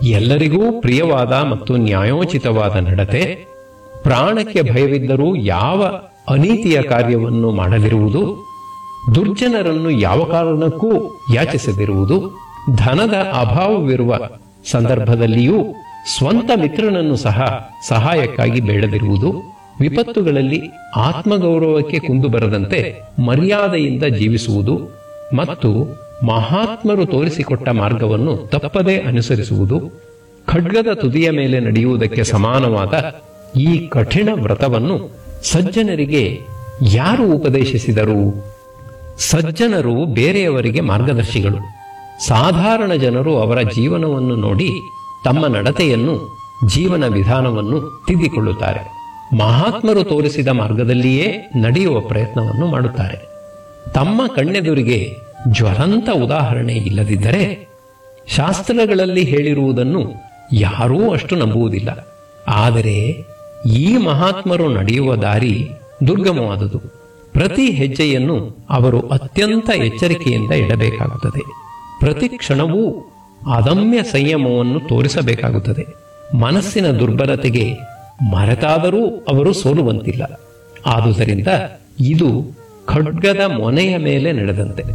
ಎಲ್ಲರಿಗೂ ಪ್ರಿಯವಾದ ಮತ್ತು ನ್ಯಾಯೋಚಿತವಾದ ನಡತೆ ಪ್ರಾಣಕ್ಕೆ ಭಯವಿದ್ದರೂ ಯಾವ ಅನೀತಿಯ ಕಾರ್ಯವನ್ನು ಮಾಡದಿರುವುದು ದುರ್ಜನರನ್ನು ಯಾವ ಕಾರಣಕ್ಕೂ ಯಾಚಿಸದಿರುವುದು ಧನದ ಅಭಾವವಿರುವ ಸಂದರ್ಭದಲ್ಲಿಯೂ ಸ್ವಂತ ಮಿತ್ರನನ್ನು ಸಹ ಸಹಾಯಕ್ಕಾಗಿ ಬೇಡದಿರುವುದು ವಿಪತ್ತುಗಳಲ್ಲಿ ಆತ್ಮಗೌರವಕ್ಕೆ ಕುಂದು ಬರದಂತೆ ಮರ್ಯಾದೆಯಿಂದ ಜೀವಿಸುವುದು ಮತ್ತು ಮಹಾತ್ಮರು ತೋರಿಸಿಕೊಟ್ಟ ಮಾರ್ಗವನ್ನು ತಪ್ಪದೇ ಅನುಸರಿಸುವುದು ಖಡ್ಗದ ತುದಿಯ ಮೇಲೆ ನಡೆಯುವುದಕ್ಕೆ ಸಮಾನವಾದ ಈ ಕಠಿಣ ವ್ರತವನ್ನು ಸಜ್ಜನರಿಗೆ ಯಾರು ಉಪದೇಶಿಸಿದರು ಸಜ್ಜನರು ಬೇರೆಯವರಿಗೆ ಮಾರ್ಗದರ್ಶಿಗಳು ಸಾಧಾರಣ ಜನರು ಅವರ ಜೀವನವನ್ನು ನೋಡಿ ತಮ್ಮ ನಡತೆಯನ್ನು ಜೀವನ ವಿಧಾನವನ್ನು ತಿದ್ದಿಕೊಳ್ಳುತ್ತಾರೆ ಮಹಾತ್ಮರು ತೋರಿಸಿದ ಮಾರ್ಗದಲ್ಲಿಯೇ ನಡೆಯುವ ಪ್ರಯತ್ನವನ್ನು ಮಾಡುತ್ತಾರೆ ತಮ್ಮ ಕಣ್ಣೆದುರಿಗೆ ಜ್ವಲಂತ ಉದಾಹರಣೆ ಇಲ್ಲದಿದ್ದರೆ ಶಾಸ್ತ್ರಗಳಲ್ಲಿ ಹೇಳಿರುವುದನ್ನು ಯಾರೂ ಅಷ್ಟು ನಂಬುವುದಿಲ್ಲ ಆದರೆ ಈ ಮಹಾತ್ಮರು ನಡೆಯುವ ದಾರಿ ದುರ್ಗಮವಾದುದು ಪ್ರತಿ ಹೆಜ್ಜೆಯನ್ನು ಅವರು ಅತ್ಯಂತ ಎಚ್ಚರಿಕೆಯಿಂದ ಇಡಬೇಕಾಗುತ್ತದೆ ಪ್ರತಿ ಕ್ಷಣವೂ ಅದಮ್ಯ ಸಂಯಮವನ್ನು ತೋರಿಸಬೇಕಾಗುತ್ತದೆ ಮನಸ್ಸಿನ ದುರ್ಬಲತೆಗೆ ಮರೆತಾದರೂ ಅವರು ಸೋಲುವಂತಿಲ್ಲ ಆದುದರಿಂದ ಇದು ಖಡ್ಗದ ಮೊನೆಯ ಮೇಲೆ ನಡೆದಂತೆ